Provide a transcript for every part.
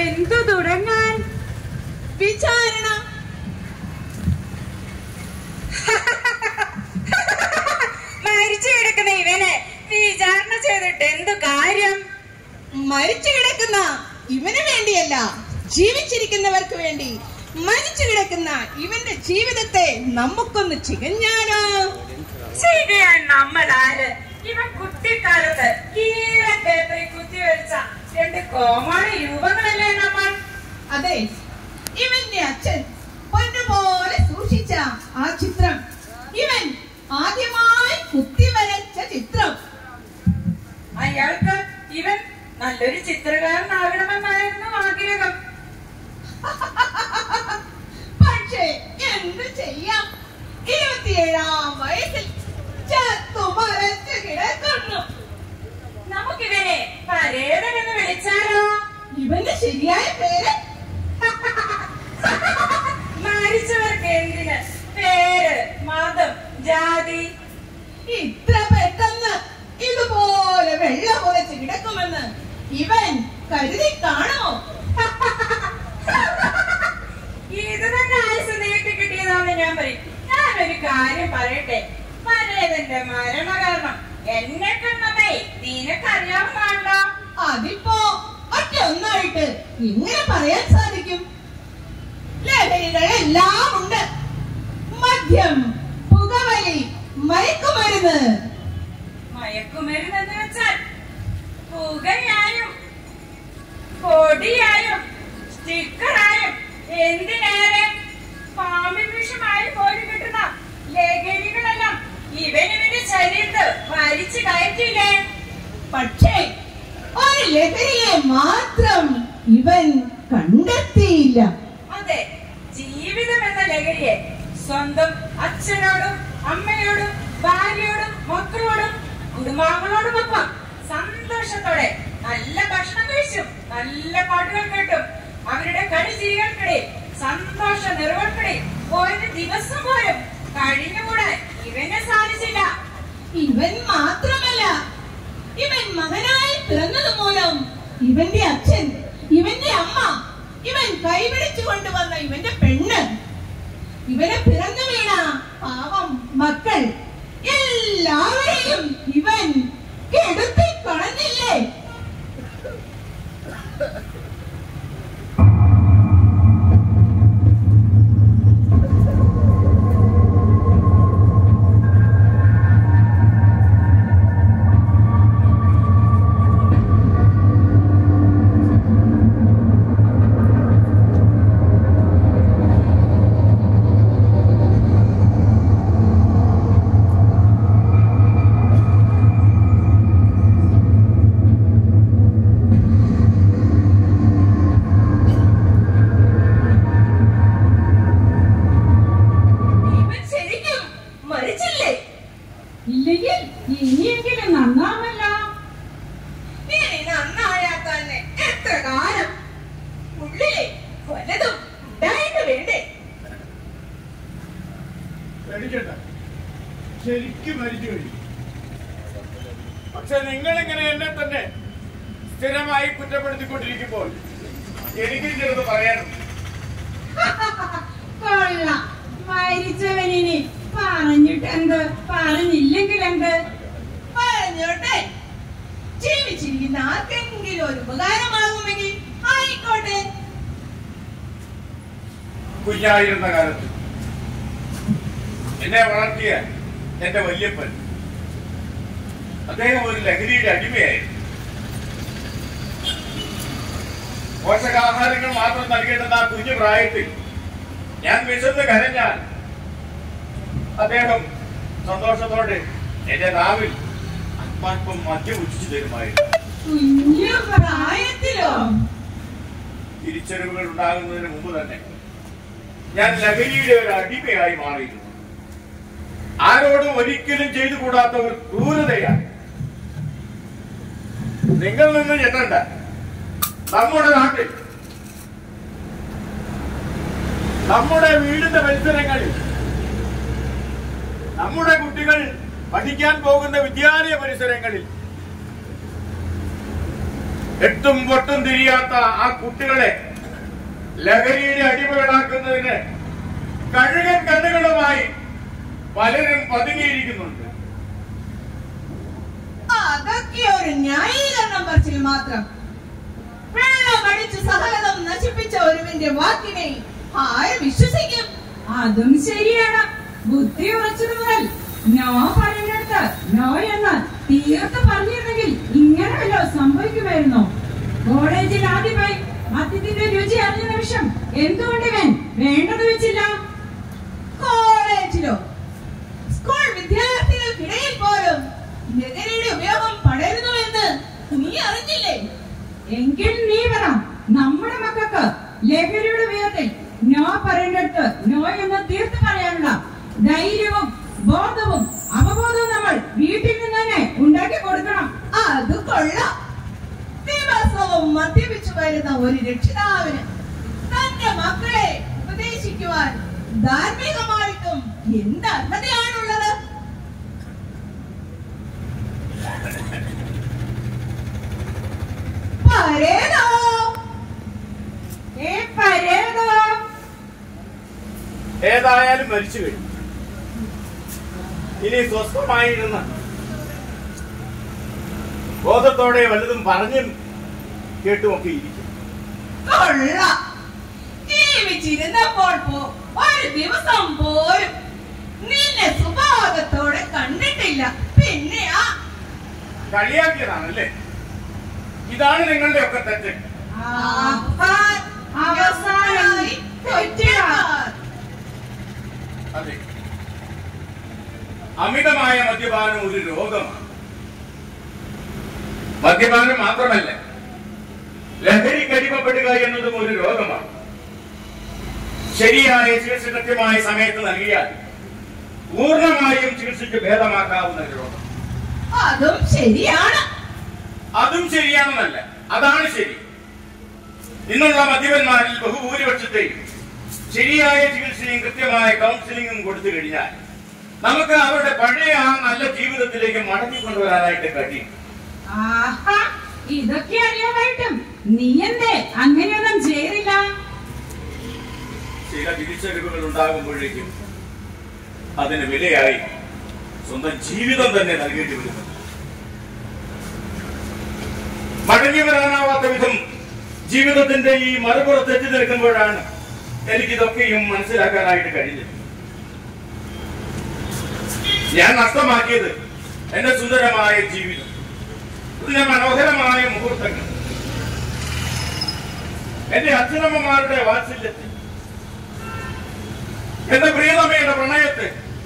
എന്തു തുടങ്ങാൻ വിചാരണ മരിച്ചു കിടക്കുന്ന ഇവനെ വിചാരണ ചെയ്തിട്ട് എന്തു കാര്യം മരിച്ചു കിടക്കുന്ന ഇവന് വേണ്ടിയല്ല ജീവിച്ചിരിക്കുന്നവർക്ക് വേണ്ടി മരിച്ചു കിടക്കുന്ന ഇവന്റെ ജീവിതത്തെ നമുക്കൊന്ന് ചികഞ്ഞാലോ ചെയ്യാൻ നമ്മൾ ആര് ഇവൻ കുട്ടിക്കാലത്ത് കീറ പേപ്പറിൽ കുത്തിവെച്ച രണ്ട് കോമാളി രൂപങ്ങളല്ലേ നമ്മൾ അതെ ഇവന്റെ അച്ഛൻ പൊന്നുപോലെ സൂക്ഷിച്ച ആ ചിത്രം ഇവൻ ആദ്യമായി കുത്തിവരച്ച ചിത്രം അയാൾക്ക് ഇവൻ നല്ലൊരു ചിത്രകാരനാകണമെന്നായിരുന്നു ആഗ്രഹം പക്ഷേ എന്ത് ചെയ്യാം ഇരുപത്തിയേഴാം വയസ്സിൽ ചത്തു മരച്ചു കിടക്കുന്നു നമുക്കിവനെ പരേതൻ എന്ന് വിളിച്ചാലോ ഇവന്റെ ശരിയായ പേര് മരിച്ചവർക്ക് എന്തിന് പേര് മതം ജാതി ഇത്ര പെട്ടെന്ന് ഇതുപോലെ വെള്ളം പുതച്ച് കിടക്കുമെന്ന് ഇവൻ കരുതി കാണോ ഇത് തന്നെ ആയുസ് നീട്ടി കിട്ടിയതാണെന്ന് ഞാൻ പറയും ഞാനൊരു കാര്യം പറയട്ടെ പരേതന്റെ മരണകാരണം എന്നെ കണ്ണമേ നിനക്കറിയാവുന്നതാണല്ലോ അതിപ്പോ ഒറ്റ ഒന്നായിട്ട് എങ്ങനെ പറയാൻ സാധിക്കും ലഹരികളെല്ലാം ഉണ്ട് മദ്യം പുകവലി മയക്കുമരുന്ന് മയക്കുമരുന്നെന്ന് വെച്ചാൽ പുകയായും പൊടിയായും സ്റ്റിക്കറായും എന്തിനേറെ പാമ്പിൻ വിഷമായി പോലും കിട്ടുന്ന ലഹരികളെല്ലാം ഇവനിവന്റെ ശരീരത്ത് വലിച്ചു കയറ്റില്ലേ പക്ഷേ ഒരു ലഹരിയെ മാത്രം ഇവൻ കണ്ടെത്തിയില്ല അതെ ജീവിതം എന്ന ലഹരിയെ സ്വന്തം അച്ഛനോടും അമ്മയോടും ഭാര്യയോടും മക്കളോടും കുടുംബാംഗങ്ങളോടുമൊപ്പം സന്തോഷത്തോടെ നല്ല ഭക്ഷണം കഴിച്ചും നല്ല പാട്ടുകൾ കേട്ടും അവരുടെ കളിചിരികൾക്കിടയിൽ സന്തോഷ നിറവൾക്കിടയിൽ ഒരു ദിവസം പോലും കഴിഞ്ഞുകൂടാൻ ഇവനെ സാധിച്ചില്ല ഇവൻ മാത്രമല്ല ഇവൻ മകനായി പിറന്നത് മൂലം ഇവന്റെ അച്ഛൻ ഇവന്റെ അമ്മ ഇവൻ കൈപിടിച്ചു കൊണ്ടുവന്ന ഇവന്റെ പെണ്ണ് ഇവനെ പിറന്നു വീണ പാവം മക്കൾ എല്ലാവരെയും ഇവൻ കെടുത്തി കളഞ്ഞില്ലേ ഇവൻ ശരിക്കും മരിച്ചില്ലേ ഇല്ലെങ്കിൽ ഇനിയെങ്കിലും നന്നാമല്ലോ ഇനി നന്നായാൽ തന്നെ എത്ര കാലം ഉള്ളിലെ വല്ലതും ഉണ്ടായിട്ട് വേണ്ടേ പേടിക്കണ്ട ശരിക്കും മരിച്ചു കഴിഞ്ഞു പക്ഷെ നിങ്ങൾ ഇങ്ങനെ എന്നെ തന്നെ സ്ഥിരമായി കുറ്റപ്പെടുത്തിക്കൊണ്ടിരിക്കുമ്പോൾ എനിക്കും ചെറുത് പറയാനുണ്ട് കൊള്ളാം മരിച്ചവനിനി പറഞ്ഞിട്ടെന്ത് പറഞ്ഞില്ലെങ്കിൽ എന്ത് പറഞ്ഞോട്ടെ ജീവിച്ചിരിക്കുന്ന ആർക്കെങ്കിലും ഒരു ഉപകാരമാകുമെങ്കിൽ ആയിക്കോട്ടെ കുഞ്ഞായിരുന്ന കാലത്ത് എന്നെ വളർത്തിയ എന്റെ വല്യപ്പൻ അദ്ദേഹം ഒരു ലഹരിയുടെ അടിമയായിരുന്നു പോഷകാഹാരങ്ങൾ മാത്രം നൽകേണ്ടുന്ന ആ കുഞ്ഞു പ്രായത്തിൽ ഞാൻ വിശന്ന് കരഞ്ഞാൽ അദ്ദേഹം സന്തോഷത്തോടെ എന്റെ നാവിൽ അല്പാൽപ്പം മദ്യം ഉച്ചിച്ചു തരുമായിരുന്നു കുഞ്ഞു പ്രായത്തിലോ തിരിച്ചറിവുകൾ ഉണ്ടാകുന്നതിന് മുമ്പ് തന്നെ ഞാൻ ലഹരിയുടെ ഒരു അടിമയായി മാറിയിരുന്നു ആരോടും ഒരിക്കലും ചെയ്തു കൂടാത്ത ഒരു ക്രൂരതയാണ് നിങ്ങൾ നിന്ന് ഞെട്ടണ്ട നമ്മുടെ നാട്ടിൽ നമ്മുടെ വീടിന്റെ പരിസരങ്ങളിൽ നമ്മുടെ കുട്ടികൾ പഠിക്കാൻ പോകുന്ന വിദ്യാലയ പരിസരങ്ങളിൽ എട്ടും പൊട്ടും തിരിയാത്ത ആ കുട്ടികളെ ലഹരിയുടെ അടിമകളാക്കുന്നതിന് കഴുകൻ കണ്ണുകളുമായി പലരും പതുങ്ങിയിരിക്കുന്നുണ്ട് അതൊക്കെ ഒരു ന്യായീകരണം പറച്ചിൽ മാത്രം വെള്ളമടിച്ച് സകലതും നശിപ്പിച്ച ഒരുവിന്റെ വാക്കിനെ ആര് വിശ്വസിക്കും അതും ശരിയാണ് ബുദ്ധി ഉറച്ചത് മുതൽ നോ പറഞ്ഞെടുത്ത് നോ എന്ന് തീർത്ത് പറഞ്ഞിരുന്നെങ്കിൽ ഇങ്ങനെ വല്ലോ സംഭവിക്കുമായിരുന്നോ കോളേജിൽ ആദ്യമായി മദ്യത്തിന്റെ രുചി അറിഞ്ഞ നിമിഷം എന്തുകൊണ്ട് ഇവൻ വേണ്ടത് വെച്ചില്ല കോളേജിലോ സ്കൂൾ വിദ്യാർത്ഥികൾക്കിടയിൽ പോലും ലഹരിയുടെ ഉപയോഗം പടരുന്നുവെന്ന് നീ അറിഞ്ഞില്ലേ എങ്കിൽ നീ പറ നമ്മുടെ മക്കൾക്ക് ലഹരിയുടെ വിധത്തിൽ നോ പറയേണ്ടടുത്ത് നോ എന്ന് തീർത്ത് പറയാനുള്ള ധൈര്യവും ബോധവും അവബോധവും നമ്മൾ വീട്ടിൽ നിന്ന് തന്നെ ഉണ്ടാക്കി കൊടുക്കണം അത് കൊള്ളാം ദിവസവും മദ്യപിച്ചു വരുന്ന ഒരു രക്ഷിതാവിന് തന്റെ മക്കളെ ഉപദേശിക്കുവാൻ ധാർമ്മികമായിട്ടും എന്ത് അർഹതയാണുള്ളത് പരേതോ ഏ പരേതോ ഏതായാലും മരിച്ചു കഴിഞ്ഞു ഇനി സ്വസ്ഥമായിരുന്ന ബോധത്തോടെ വല്ലതും പറഞ്ഞും കേട്ടുമൊക്കെ ഇരിക്കും കൊള്ളാം ജീവിച്ചിരുന്നപ്പോൾ പോ ഒരു ദിവസം പോലും നിന്നെ സുഭാഗത്തോടെ കണ്ടിട്ടില്ല പിന്നെ ആ കളിയാക്കിയതാണല്ലേ ഇതാണ് നിങ്ങളുടെ ഒക്കെ തെറ്റ് ആഹാ, അവസാനം തെറ്റുകാർ. അതെ അമിതമായ മദ്യപാനം ഒരു രോഗമാണ് മദ്യപാനം മാത്രമല്ല ലഹരിക്ക് അടിമപ്പെടുക എന്നതും ഒരു രോഗമാണ് ശരിയായ ചികിത്സ കൃത്യമായ സമയത്ത് നൽകിയാൽ പൂർണ്ണമായും ചികിത്സിച്ച് ഭേദമാക്കാവുന്ന ഒരു രോഗം അതും ശരിയാണ് അതും ശരിയാണെന്നല്ല അതാണ് ശരി ഇന്നുള്ള മദ്യപന്മാരിൽ ബഹുഭൂരിപക്ഷത്തെയും ശരിയായ ചികിത്സയും കൃത്യമായ കൗൺസിലിംഗും കൊടുത്തു കഴിഞ്ഞാൽ നമുക്ക് അവരുടെ പഴയ ആ നല്ല ജീവിതത്തിലേക്ക് മടങ്ങിക്കൊണ്ടുവരാനായിട്ട് കഴിയും ആഹാ, ഇതൊക്കെ അറിയാമായിട്ടും നീ എന്തേ അങ്ങനെയൊന്നും ചെയ്തില്ല ചില തിരിച്ചറിവുകൾ ഉണ്ടാകുമ്പോഴേക്കും അതിന് വിലയായി സ്വന്തം ജീവിതം തന്നെ നൽകേണ്ടി വരുന്നു മടങ്ങി വരാനാവാത്ത വിധം ജീവിതത്തിന്റെ ഈ മറുപുറത്ത് എത്തി നിൽക്കുമ്പോഴാണ് എനിക്കിതൊക്കെയും മനസ്സിലാക്കാനായിട്ട് കഴിഞ്ഞത് ഞാൻ നഷ്ടമാക്കിയത് എന്റെ സുന്ദരമായ ജീവിതം ഇതിന്റെ മനോഹരമായ മുഹൂർത്തങ്ങൾ എന്റെ അച്ഛനമ്മമാരുടെ വാത്സല്യത്തെ എന്റെ പ്രിയതമ്മയുടെ പ്രണയത്തെ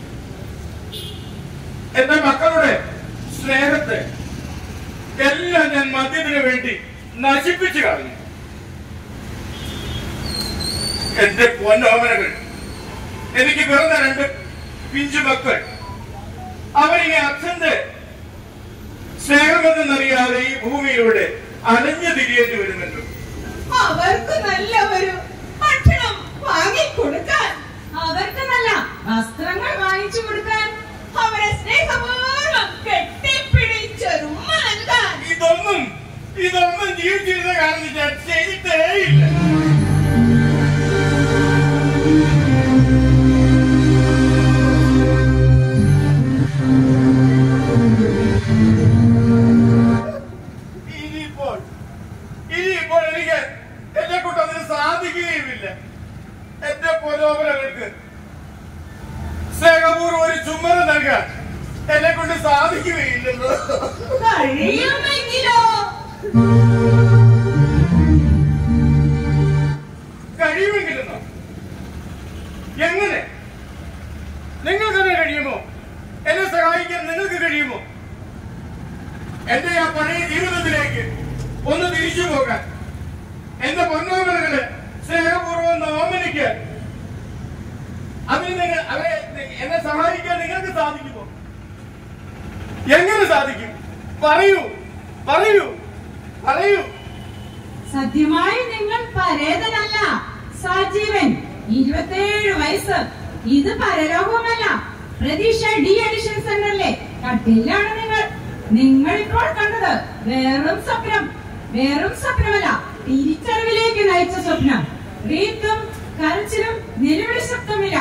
എന്റെ മക്കളുടെ സ്നേഹത്തെ എല്ലാം ഞാൻ മദ്യത്തിന് വേണ്ടി നശിപ്പിച്ചു കളഞ്ഞു എന്റെ പൊന്നോമനകൾ എനിക്ക് പിറന്ന രണ്ട് പിഞ്ചു മക്കൾ അവരിങ്ങനെ അച്ഛന്റെ സ്നേഹമെന്നറിയാതെ ഈ ഭൂമിയിലൂടെ അലഞ്ഞു തിരിയേണ്ടി വരുമല്ലോ അവർക്ക് നല്ല ഒരു ഭക്ഷണം വാങ്ങിക്കൊടുക്കാൻ അവർക്ക് നല്ല വസ്ത്രങ്ങൾ വാങ്ങിച്ചു കൊടുക്കാൻ അവരെ സ്നേഹപൂർവ്വം കെട്ടിപ്പിടിച്ചൊരുമ്മ നൽകാൻ ഇതൊന്നും ഇതൊന്നും ജീവിച്ചിരുന്ന കാലത്ത് ഞാൻ ചെയ്തിട്ടേയില്ല ഇനിയിപ്പോൾ ഇനിയിപ്പോൾ എനിക്ക് എന്നെ കൊണ്ട് അതിന് സാധിക്കുകയുമില്ല എന്റെ പുരോഗമനങ്ങൾക്ക് സ്നേഹപൂർവ്വം ഒരു ചുമതല നൽകാൻ എന്നെ കൊണ്ട് സാധിക്കുകയില്ലല്ലോ കഴിയുമെങ്കിലോ കഴിയുമെങ്കിലെന്നോ എങ്ങനെ നിങ്ങൾക്ക് തന്നെ കഴിയുമോ എന്നെ സഹായിക്കാൻ നിങ്ങൾക്ക് കഴിയുമോ എന്റെ ആ പഴയ ജീവിതത്തിലേക്ക് ഒന്ന് തിരിച്ചു പോകാൻ എന്റെ പൊന്നോമനകളെ സ്നേഹപൂർവ്വം ഓമനിക്കാൻ അതിന് നിങ്ങൾ അവരെ എന്നെ സഹായിക്കാൻ നിങ്ങൾക്ക് സാധിക്കുമോ എങ്ങനെ സാധിക്കും പറയൂ പറയൂ പറയൂ സത്യമായി നിങ്ങൾ പരേതനല്ല സജീവൻ ഇരുപത്തേഴ് വയസ്സ് ഇത് പരലോകമല്ല പ്രതീക്ഷ ഡി അഡിഷൻ സെന്ററിലെ കട്ടിലാണ് നിങ്ങൾ നിങ്ങൾ ഇപ്പോൾ കണ്ടത് വെറും സ്വപ്നം വെറും സ്വപ്നമല്ല തിരിച്ചറിവിലേക്ക് നയിച്ച സ്വപ്നം റീത്തും കരച്ചിലും നിലവിളി ശബ്ദമില്ല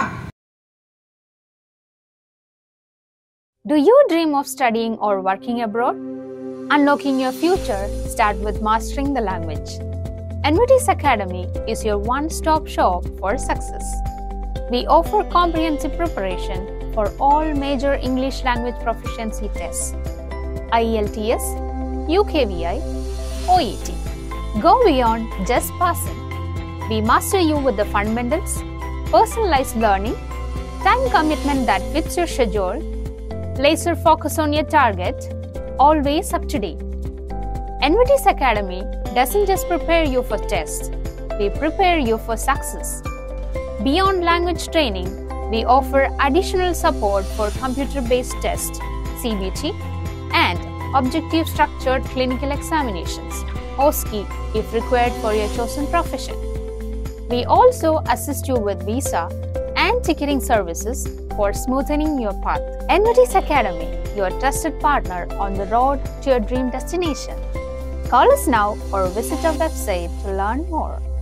Do you dream of studying or working abroad? Unlocking your future start with mastering the language. NVT's Academy is your one-stop shop for success. We offer comprehensive preparation for all major English language proficiency tests. IELTS, UKVI, OET. Go beyond just passing. We master you with the fundamentals, personalized learning, time commitment that fits your schedule, laser focus on your target, always up to date. NVT's Academy doesn't just prepare you for tests, we prepare you for success. Beyond language training, we offer additional support for computer based tests, CBT, and objective structured clinical examinations, OSCE, if required for your chosen profession. We also assist you with visa and ticketing services for smoothening your path. NVT's Academy, your trusted partner on the road to your dream destination. Call us now or visit our website to learn more.